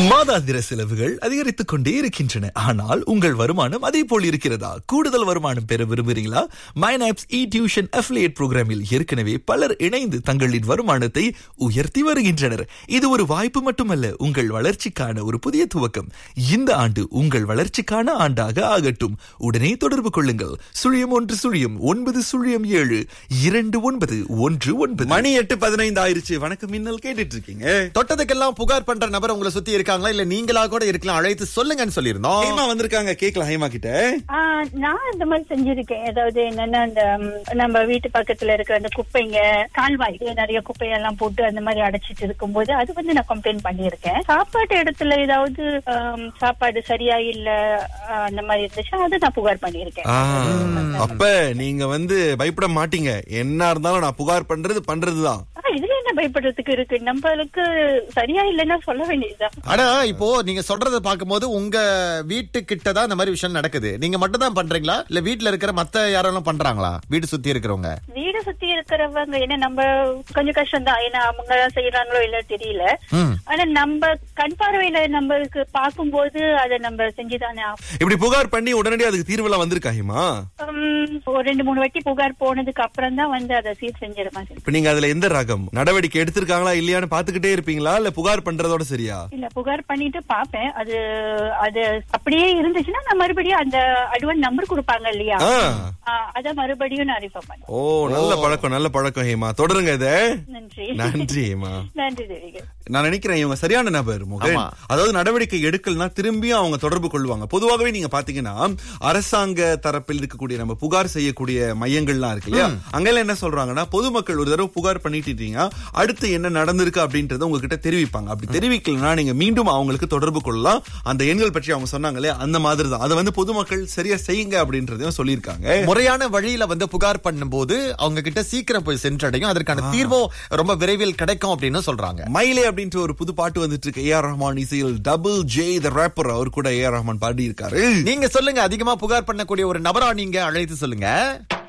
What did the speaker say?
மாதாந்திர செலவுகள் அதிகரித்துக் கொண்டே இருக்கின்றன ஆனால் உங்கள் வருமானம் அதே போல் இருக்கிறதா கூடுதல் வருமானம் பெற விரும்புகிறீங்களா மைனாப்ஸ் இ டியூஷன் அஃபிலியேட் புரோகிராமில் ஏற்கனவே பலர் இணைந்து தங்களின் வருமானத்தை உயர்த்தி வருகின்றனர் இது ஒரு வாய்ப்பு மட்டுமல்ல உங்கள் வளர்ச்சிக்கான ஒரு புதிய துவக்கம் இந்த ஆண்டு உங்கள் வளர்ச்சிக்கான ஆண்டாக ஆகட்டும் உடனே தொடர்பு கொள்ளுங்கள் சுழியம் ஒன்று சுழியம் ஒன்பது சுழியம் ஏழு இரண்டு ஒன்பது ஒன்று ஒன்பது மணி எட்டு பதினைந்து ஆயிருச்சு வணக்கம் மின்னல் கேட்டுட்டு இருக்கீங்க தொட்டதுக்கெல்லாம் புகார் பண்ற நபர் உங்களை சுத்தி இருக்காங்களா இல்ல நீங்களா கூட இருக்கலாம் அழைத்து சொல்லுங்கன்னு சொல்லியிருந்தோம் ஹேமா வந்திருக்காங்க கேக்கலாம் ஹேமா கிட்ட ஆ, நான் இந்த மாதிரி செஞ்சிருக்கேன் அதாவது என்னன்னா அந்த ம், நம்ம வீட்டு பக்கத்துல இருக்கிற அந்த குப்பைங்க கால்வாய் நிறைய குப்பையெல்லாம் போட்டு அந்த மாதிரி அடைச்சிட்டு இருக்கும்போது அது வந்து நான் கம்ப்ளைண்ட் பண்ணியிருக்கேன் சாப்பாட்டு இடத்துல ஏதாவது ஆம், சாப்பாடு சரியா இல்ல ஆ, அந்த மாதிரி இருந்துச்சுன்னா அது நான் புகார் பண்ணியிருக்கேன் ஆ, அப்ப நீங்க வந்து பயப்பட மாட்டீங்க என்ன இருந்தாலும் நான் புகார் பண்றது பண்றதுதான் ஆ, இதுல என்ன பயப்படுறதுக்கு இருக்கு நம்மளுக்கு சரியா இல்லைன்னா சொல்ல வேண்டியதுதான் ஆனா இப்போ நீங்க சொல்றத பாக்கும்போது உங்க வீட்டு கிட்ட தான் இந்த மாதிரி விஷயம் நடக்குது நீங்க மட்டும் தான் பண்றீங்களா இல்ல வீட்ல இருக்கிற மத்த யாரெல்லாம் பண்றாங்களா வீடு சுத்தி இருக்கிறவங்க வீடு சுத்தி இருக்கிறவங்க என்ன நம்ம கொஞ்சம் கஷ்டம் தான் ஏன்னா அவங்க செய்யறாங்களோ இல்ல தெரியல ம். ஆனா நம்ம கண் பார்வையில நம்மளுக்கு பார்க்கும்போது அதை நம்ம செஞ்சுதானே ஆகணும். இப்படி புகார் பண்ணி உடனடியாக அதுக்கு தீர்வெல்லாம் வந்திருக்கா ஹேமா உம், ஒரு ரெண்டு மூணு வாட்டி புகார் போனதுக்கு அப்புறம் தான் வந்து அதை சீர் செஞ்சிட மாதிரி இப்ப நீங்க அதுல எந்த ரகம் நடவடிக்கை எடுத்திருக்காங்களா இல்லையான்னு பாத்துக்கிட்டே இருப்பீங்களா இல்ல புகார் பண்றதோட சரியா இல்ல புகார் பண்ணிட்டு பாப்பேன் அது அது அப்படியே இருந்துச்சுன்னா நான் மறுபடியும் அந்த அட்வான்ஸ் நம்பர் கொடுப்பாங்க இல்லையா ஆ. ஆ, அத மறுபடியும் நான் ரிஃபர் பண்ணேன் ஓ நல்ல பழக்கம் நல்ல பழக்கம் ஹேமா தொடருங்க இத நன்றி நன்றி ஹேமா நன்றி தேவிகா நான் நினைக்கிறேன் இவங்க சரியான நபர் முகன் ஆமா. அதாவது நடவடிக்கை எடுக்கலனா திரும்பியும் அவங்க தொடர்பு கொள்வாங்க பொதுவாகவே நீங்க பாத்தீங்கன்னா அரசாங்க தரப்பில் இருக்கக்கூடிய நம்ம புகார் செய்யக்கூடிய மையங்கள்லாம் இருக்கு இல்லையா அங்கெல்லாம் என்ன சொல்றாங்கன்னா பொதுமக்கள் ஒரு தடவை புகார் பண்ணிட்டீங்க அடுத்து என்ன நடந்திருக்கு அப்படின்றத உங்ககிட்ட தெரிவிப்பாங்க அப்படி தெரிவிக்கலனா நீங்க மீண்டும் அவங்களுக்கு தொடர்பு கொள்ளலாம் அந்த எண்கள் பற்றி அவங்க சொன்னாங்க இல்லையா அந்த மாதிரி தான் அதை வந்து பொதுமக்கள் சரியா செய்யுங்க அப்படின்றதையும் சொல்லியிருக்காங்க முறையான வழியில வந்து புகார் பண்ணும்போது அவங்க கிட்ட சீக்கிரம் போய் சென்றடையும் அதற்கான தீர்வும் ரொம்ப விரைவில் கிடைக்கும் அப்படின்னு சொல்றாங்க மயிலே அப்படின்ற ஒரு புது பாட்டு வந்துட்டு இருக்கு ஏஆர் ரஹ்மான் இசையில் டபுள் ஜே த ரேப்பர் அவர் கூட ஏஆர் ரஹ்மான் பாடி இருக்காரு நீங்க சொல்லுங்க அதிகமா புகார் பண்ணக்கூடிய ஒரு நபரா நீங்க அழைத்து சொல்லுங்க